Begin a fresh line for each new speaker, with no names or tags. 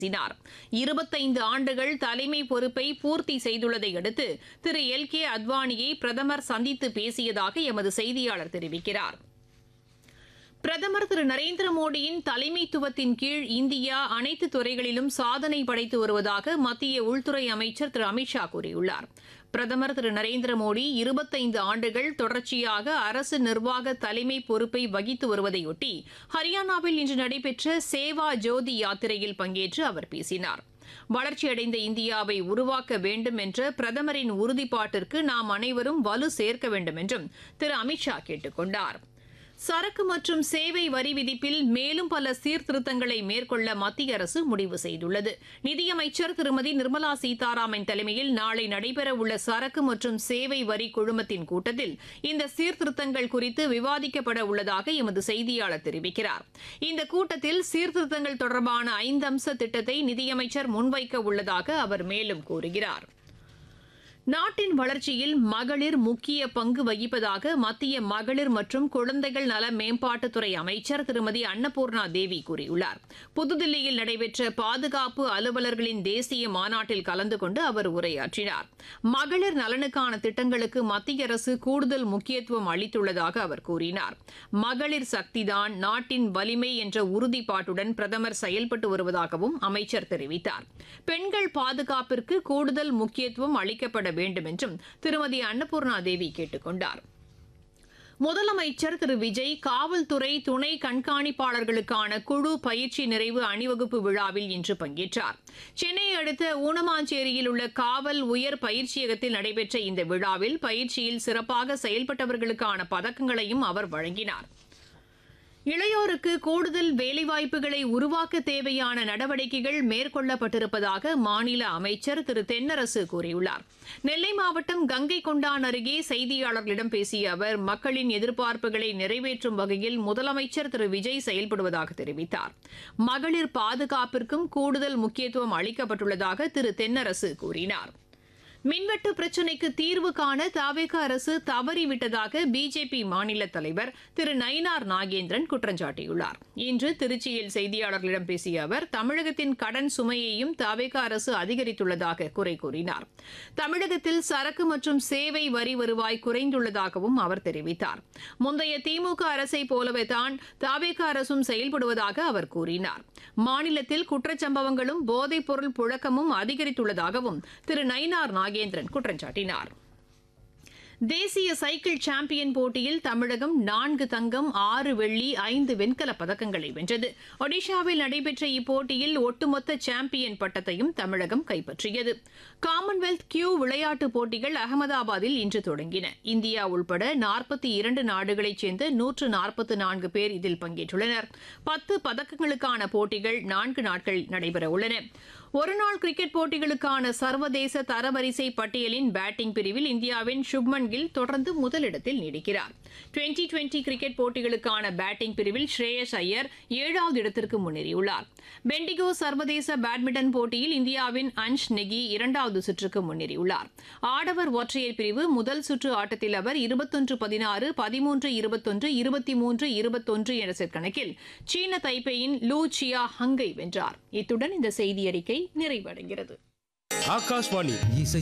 பேசினார் இருபத்தைந்து ஆண்டுகள் தலைமை பொறுப்பை பூர்த்தி செய்துள்ளதை அடுத்து திரு எல் கே அத்வானியை பிரதமர் சந்தித்து பேசியதாக எமது செய்தியாளர் தெரிவிக்கிறார் பிரதமர் திரு நரேந்திர மோடியின் தலைமைத்துவத்தின் கீழ் இந்தியா அனைத்து துறைகளிலும் சாதனை படைத்து வருவதாக மத்திய உள்துறை அமைச்சர் திரு அமித்ஷா கூறியுள்ளார் பிரதமர் திரு நரேந்திர மோடி இருபத்தைந்து ஆண்டுகள் தொடர்ச்சியாக அரசு நிர்வாக தலைமை பொறுப்பை வகித்து வருவதையொட்டி ஹரியானாவில் இன்று நடைபெற்ற சேவா ஜோதி யாத்திரையில் பங்கேற்று அவர் பேசினார் வளர்ச்சியடைந்த இந்தியாவை உருவாக்க வேண்டும் என்ற பிரதமரின் உறுதிப்பாட்டிற்கு நாம் அனைவரும் வலு சேர்க்க வேண்டும் என்றும் திரு அமித்ஷா கேட்டுக் கொண்டார் சரக்கு மற்றும் சேவை வரி விதிப்பில் மேலும் பல சீர்திருத்தங்களை மேற்கொள்ள மத்திய அரசு முடிவு செய்துள்ளது நிதியமைச்சர் திருமதி நிர்மலா சீதாராமன் தலைமையில் நாளை நடைபெறவுள்ள சரக்கு மற்றும் சேவை வரி குழுமத்தின் கூட்டத்தில் இந்த சீர்திருத்தங்கள் குறித்து விவாதிக்கப்பட உள்ளதாக எமது செய்தியாளர் தெரிவிக்கிறார் இந்த கூட்டத்தில் சீர்திருத்தங்கள் தொடர்பான ஐந்து அம்ச திட்டத்தை நிதியமைச்சர் முன்வைக்க உள்ளதாக அவர் மேலும் கூறுகிறார் நாட்டின் வளர்ச்சியில் மகளிர் முக்கிய பங்கு வகிப்பதாக மத்திய மகளிர் மற்றும் குழந்தைகள் நல மேம்பாட்டுத்துறை அமைச்சர் திருமதி அன்னபூர்ணா தேவி கூறியுள்ளார் புதுதில்லியில் நடைபெற்ற பாதுகாப்பு அலுவலர்களின் தேசிய மாநாட்டில் கலந்து கொண்டு அவர் உரையாற்றினார் மகளிர் நலனுக்கான திட்டங்களுக்கு மத்திய அரசு கூடுதல் முக்கியத்துவம் அளித்துள்ளதாக அவர் கூறினார் மகளிர் சக்திதான் நாட்டின் வலிமை என்ற உறுதிப்பாட்டுடன் பிரதமர் செயல்பட்டு வருவதாகவும் அமைச்சர் தெரிவித்தார் பெண்கள் பாதுகாப்பிற்கு கூடுதல் முக்கியத்துவம் அளிக்கப்பட வேண்டும் என்றும் திருமதி அன்னபூர்ணா தேவி கேட்டுக் கொண்டார் முதலமைச்சர் திரு விஜய் காவல்துறை துணை கண்காணிப்பாளர்களுக்கான குழு பயிற்சி நிறைவு அணிவகுப்பு விழாவில் இன்று பங்கேற்றார் சென்னையை அடுத்த ஊனமாஞ்சேரியில் உள்ள காவல் உயர் பயிற்சியகத்தில் நடைபெற்ற இந்த விழாவில் பயிற்சியில் சிறப்பாக செயல்பட்டவர்களுக்கான பதக்கங்களையும் அவர் வழங்கினார் இளையோருக்கு கூடுதல் வேலைவாய்ப்புகளை உருவாக்க தேவையான நடவடிக்கைகள் மேற்கொள்ளப்பட்டிருப்பதாக மாநில அமைச்சர் திரு தென்னரசு கூறியுள்ளார் நெல்லை மாவட்டம் கங்கை கொண்டான் அருகே செய்தியாளர்களிடம் பேசிய அவர் மக்களின் எதிர்பார்ப்புகளை நிறைவேற்றும் வகையில் முதலமைச்சர் திரு விஜய் செயல்படுவதாக தெரிவித்தார் மகளிர் பாதுகாப்பிற்கும் கூடுதல் முக்கியத்துவம் அளிக்கப்பட்டுள்ளதாக திரு தென்னரசு கூறினார் மின்வெட்டு பிரச்சினைக்கு தீர்வு காண தாவேக அரசு தவறிவிட்டதாக பிஜேபி மாநில தலைவர் திரு நயினார் நாகேந்திரன் குற்றம் சாட்டியுள்ளார் இன்று திருச்சியில் செய்தியாளர்களிடம் பேசிய அவர் தமிழகத்தின் கடன் சுமையையும் தாவேக அரசு அதிகரித்துள்ளதாக குறை கூறினார் தமிழகத்தில் சரக்கு மற்றும் சேவை வரி வருவாய் குறைந்துள்ளதாகவும் அவர் தெரிவித்தார் முந்தைய திமுக அரசை போலவே தான் தாவேக அரசும் செயல்படுவதாக அவர் கூறினார் மாநிலத்தில் குற்றச்சம்பவங்களும் போதைப் பொருள் புழக்கமும் அதிகரித்துள்ளதாகவும் திரு நயினார் நாகேந்திரன் குற்றம் சாட்டினார் தேசிய சைக்கிள் சாம்பியன் போட்டியில் தமிழகம் நான்கு தங்கம் ஆறு வெள்ளி ஐந்து வெண்கலப் பதக்கங்களை வென்றது ஒடிஷாவில் நடைபெற்ற இப்போட்டியில் ஒட்டுமொத்த சாம்பியன் பட்டத்தையும் தமிழகம் கைப்பற்றியது காமன்வெல்த் கியூ விளையாட்டுப் போட்டிகள் அகமதாபாத்தில் இன்று தொடங்கின இந்தியா உள்பட நாற்பத்தி இரண்டு நாடுகளைச் சேர்ந்த நூற்று நாற்பத்தி நான்கு பேர் இதில் பங்கேற்றுள்ளனர் பத்து பதக்கங்களுக்கான போட்டிகள் நான்கு நாட்கள் நடைபெறவுள்ளன ஒருநாள் கிரிக்கெட் போட்டிகளுக்கான சர்வதேச தரவரிசை பட்டியலின் பேட்டிங் பிரிவில் இந்தியாவின் சுப்மன் கில் தொடர்ந்து முதலிடத்தில் நீடிக்கிறார் டுவெண்டி டுவெண்டி கிரிக்கெட் போட்டிகளுக்கான பேட்டிங் பிரிவில் ஸ்ரேயஸ் ஐயர் ஏழாவது இடத்திற்கு முன்னேறியுள்ளார் பெண்டிகோ சர்வதேச பேட்மிண்டன் போட்டியில் இந்தியாவின் அன்ஷ் நெகி இரண்டாவது சுற்றுக்கு முன்னேறியுள்ளார் ஆடவர் ஒற்றையர் பிரிவு முதல் சுற்று ஆட்டத்தில் அவர் இருபத்தொன்று பதினாறு பதிமூன்று இருபத்தொன்று இருபத்தி மூன்று இருபத்தொன்று என்ற செட் கணக்கில் சீன தைப்பேயின் லூ சியா ஹங்கை வென்றார் இத்துடன் இந்த செய்தி அறிக்கை நிறைவடைகிறது
ஆகாஷ்வாணி
இசை